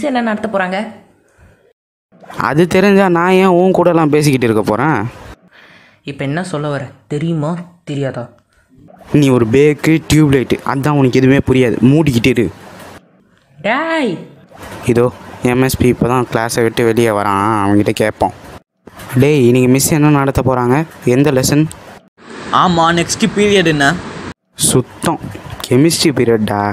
Miss என்ன நடத்த போகிறாங்க அது தெரிஞ்சா நான் ஏன் உன் கூடலாம் பேசிக்கிட்டு இருக்க போகிறேன் இப்போ என்ன சொல்ல வர தெரியுமா தெரியாதா நீ ஒரு பேக்கு டியூப்லைட்டு அதான் உனக்கு எதுவுமே புரியாது மூடிக்கிட்டு இரு டேய் இதோ எம்எஸ்பி இப்போ தான் கிளாஸை விட்டு வெளியே வரான் அவங்ககிட்ட கேட்போம் டேய் இன்னைக்கு மிஸ் என்ன நடத்த போகிறாங்க எந்த லெசன் ஆமாம் நெக்ஸ்ட் பீரியட் என்ன சுத்தம் கெமிஸ்ட்ரி பீரியட்டா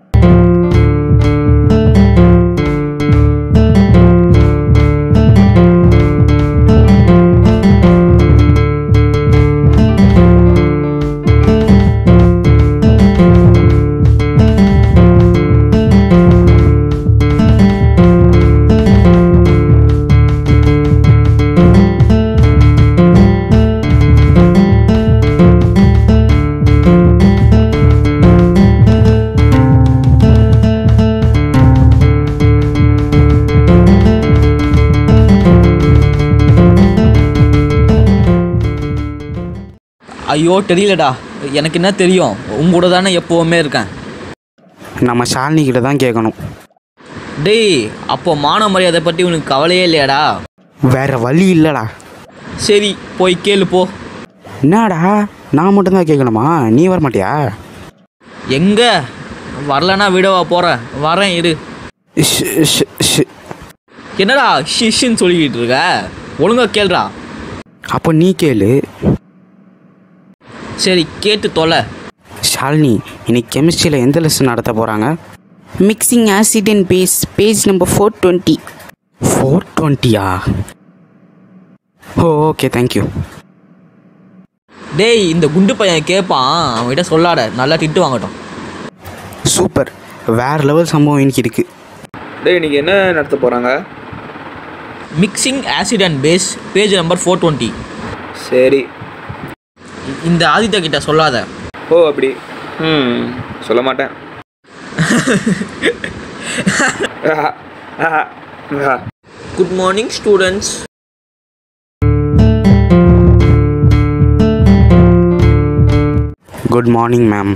ஐயோ தெரியலடா எனக்கு என்ன தெரியும் உங்க கூட தானே எப்போவுமே இருக்கேன் நம்ம ஷாலினி கிட்ட தான் கேட்கணும் டேய் அப்போ மான மரியாதை பற்றி உனக்கு கவலையே இல்லையாடா வேற வழி இல்லைடா சரி போய் கேளு போ என்னடா நான் மட்டும்தான் கேட்கணுமா நீ வர மாட்டியா எங்க வரலனா விடவா போகிறேன் வரேன் இரு ஷ், ஷ், ஷ். என்னடா ஷிஷ்ன்னு சொல்லிக்கிட்டு இருக்க ஒழுங்கா கேளுடா அப்போ நீ கேளு சரி கேட்டு தொலை ஷாலினி இன்னைக்கு கெமிஸ்ட்ரியில் எந்த லெசன் நடத்த போகிறாங்க mixing acid and base page number four twenty four டுவெண்ட்டியா ஓ ஓகே தேங்க்யூ டேய் இந்த குண்டு பையன் கேட்பான் அவன்கிட்ட சொல்லாட நல்லா திட்டு வாங்கட்டும் சூப்பர் வேற லெவல் சம்பவம் இன்னைக்கு இருக்கு டேய் இன்னைக்கு என்ன நடத்த போகிறாங்க mixing acid and base page number four twenty சரி இந்த ஆதித்யா கிட்ட சொல்லாத ஓ அப்படி ம் சொல்ல மாட்டேன் ஆஹா, ஆஹா, ஆஹா. Good morning students good morning ma'am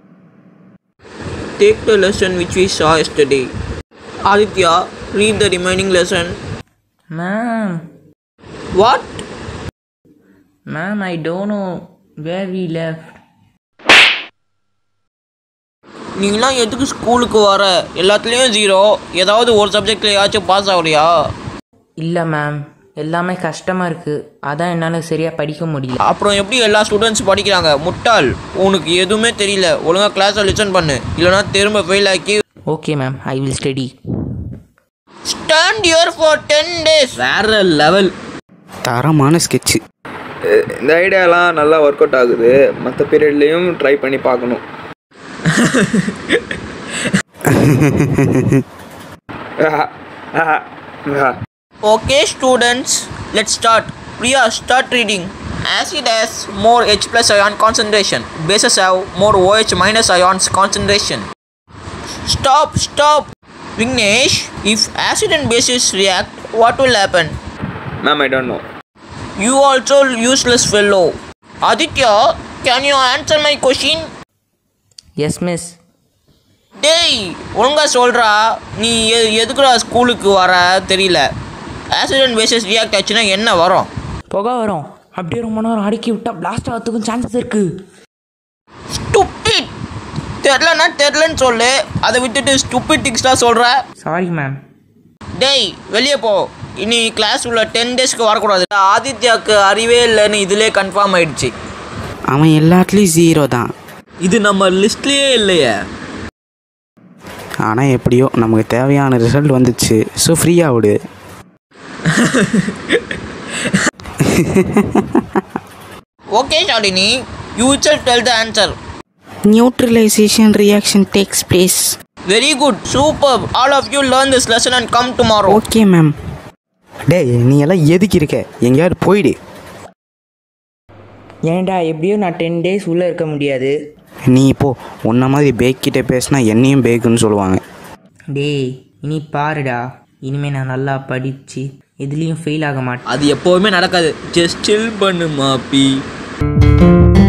Take the lesson which we saw yesterday. Aditya, read the remaining lesson. Ma'am What? Ma'am I don't know where we left நீங்களாம் எதுக்கு ஸ்கூலுக்கு வர எல்லாத்துலேயும் ஜீரோ ஏதாவது ஒரு சப்ஜெக்ட்லையாச்சும் பாஸ் ஆகலையா இல்லை மேம் எல்லாமே கஷ்டமாக இருக்குது அதான் என்னால் சரியாக படிக்க முடியல அப்புறம் எப்படி எல்லா ஸ்டூடெண்ட்ஸ் படிக்கிறாங்க முட்டாள் உனக்கு எதுவுமே தெரியல ஒழுங்கா கிளாஸை லிசன் பண்ணு இல்லைனா திரும்ப ஃபெயில் ஆக்கி okay ma'am I will study stand year for ten days வேற லெவல் தரமான ஸ்கெட்சு அஹ், இந்த ஐடியாலாம் நல்லா ஒர்க் அவுட் ஆகுது மற்ற பீரியட்லேயும் ட்ரை பண்ணி பார்க்கணும் ஆஹா, ஆஹா, ஆஹா. Okay, students, let's start. Priya, start reading. Acid has more H plus ion concentration. Bases have more OH minus ions concentration. Stop, stop. Vignesh, if acid and bases react, what will happen? Ma'am I don't know You also useless fellow. Aditya, can you answer my question? Yes miss டேய் ஒழுங்கா சொல்றா நீ எ- எதுக்குடா ஸ்கூலுக்கு வர தெரியல acid and bases react ஆச்சுன்னா என்ன வரும் புகை வரும் அப்படியே ரொம்ப நேரம் அடுக்கி விட்டா பிளாஸ்ட் ஆகிறதுக்கும் சான்சஸ் இருக்குது ஸ்டூபிட் தெரிலனா தெரிலன்னு சொல்லு அதை விட்டுட்டு ஸ்டூபிட் திங்ஸ்லாம் சொல்கிற சாரி மேம் டேய் வெளியே போ இனி கிளாஸ் உள்ள டென் டேஸ்க்கு வரக்கூடாது ஆதித்யாவுக்கு அறிவே இல்லைன்னு இதிலே கன்ஃபார்ம் ஆயிடுச்சு அவன் எல்லாத்துலேயும் ஜீரோ தான் இது நம்ம லிஸ்ட்லேயே இல்லையே ஆனால் எப்படியோ நமக்கு தேவையான ரிசல்ட் வந்துச்சு ஸோ ஃப்ரீயாக விடு okay Shalini you itself tell the answer neutralisation reaction takes place very good super all of you learn this lesson and come tomorrow okay ma'am டேய் நீ எல்லாம் எதுக்கு இருக்க எங்கேயாவது போயிடு ஏன்டா எப்படியோ நான் டென் டேஸ் உள்ளே இருக்க முடியாது நீ இப்போ உன்ன மாதிரி பேக் கிட்ட பேசினா என்னையும் பேக்குன்னு சொல்லுவாங்க டேய் இனி பாருடா இனிமே நான் நல்லா படித்து எதுலேயும் ஃபெயில் ஆக மாட்டேன் அது எப்போவுமே நடக்காது ஜஸ்ட் சில் பண்ணு மாப்பி